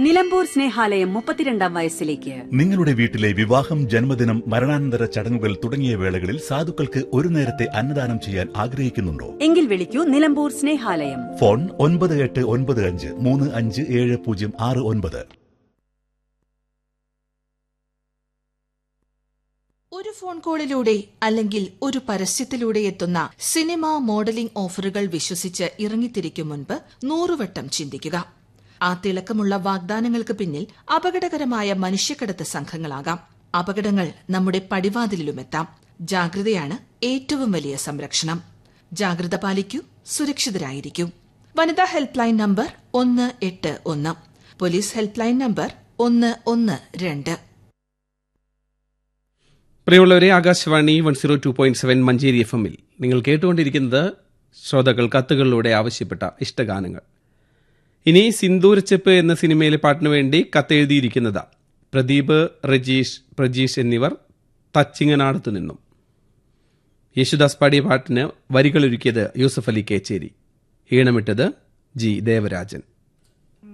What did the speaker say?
നിലമ്പൂർ സ്നേഹാലയം മുപ്പത്തിരണ്ടാം വയസ്സിലേക്ക് നിങ്ങളുടെ വീട്ടിലെ വിവാഹം ജന്മദിനം മരണാനന്തര ചടങ്ങുകൾ തുടങ്ങിയ വേളകളിൽ സാധുക്കൾക്ക് ഒരു നേരത്തെ അന്നദാനം ചെയ്യാൻ ആഗ്രഹിക്കുന്നുണ്ടോ എങ്കിൽ വിളിക്കൂ നിലമ്പൂർ സ്നേഹാലയം ഫോൺ ഒൻപത് എട്ട് ഒൻപത് അഞ്ച് മൂന്ന് അഞ്ച് ഏഴ് പൂജ്യം ആറ് ഒൻപത് ഒരു ഫോൺ കോളിലൂടെ അല്ലെങ്കിൽ ഒരു പരസ്യത്തിലൂടെ എത്തുന്ന സിനിമ മോഡലിംഗ് ഓഫറുകൾ വിശ്വസിച്ച് ഇറങ്ങിത്തിരിക്കും മുൻപ് നൂറുവട്ടം ചിന്തിക്കുക ആ തിളക്കമുള്ള വാഗ്ദാനങ്ങൾക്ക് പിന്നിൽ അപകടകരമായ മനുഷ്യക്കടത്ത് സംഘങ്ങളാകാം അപകടങ്ങൾ നമ്മുടെ പടിവാതിലിലുമെത്താം ജാഗ്രതയാണ് ഏറ്റവും വലിയ സംരക്ഷണം ജാഗ്രത പാലിക്കൂ സുരക്ഷിതരായിരിക്കൂ വനിതാ ഹെൽപ്പ് ലൈൻ നമ്പർ ഒന്ന് എട്ട് ഒന്ന് പോലീസ് ഹെൽപ്പ് ലൈൻ നമ്പർ ഒന്ന് ഒന്ന് രണ്ട് പ്രിയമുള്ളവരെ Akashvani one zero two point seven Manjeri F എമ്മിൽ നിങ്ങൾ കേട്ടുകൊണ്ടിരിക്കുന്നത് ശ്രോതാക്കൾ കത്തുകളിലൂടെ ആവശ്യപ്പെട്ട ഇഷ്ടഗാനങ്ങൾ ഇനി സിന്ദൂരച്ചെപ്പ് എന്ന സിനിമയിലെ പാട്ടിനു വേണ്ടി കത്തെഴുതിയിരിക്കുന്നത് പ്രദീപ് രജീഷ് പ്രജീഷ് എന്നിവർ തച്ചിങ്ങനാടത്തു നിന്നും യേശുദാസ് പാടിയ പാട്ടിന് വരികളൊരുക്കിയത് യൂസഫ് അലി കേച്ചേരി ഈണമിട്ടത് ജി ദേവരാജൻ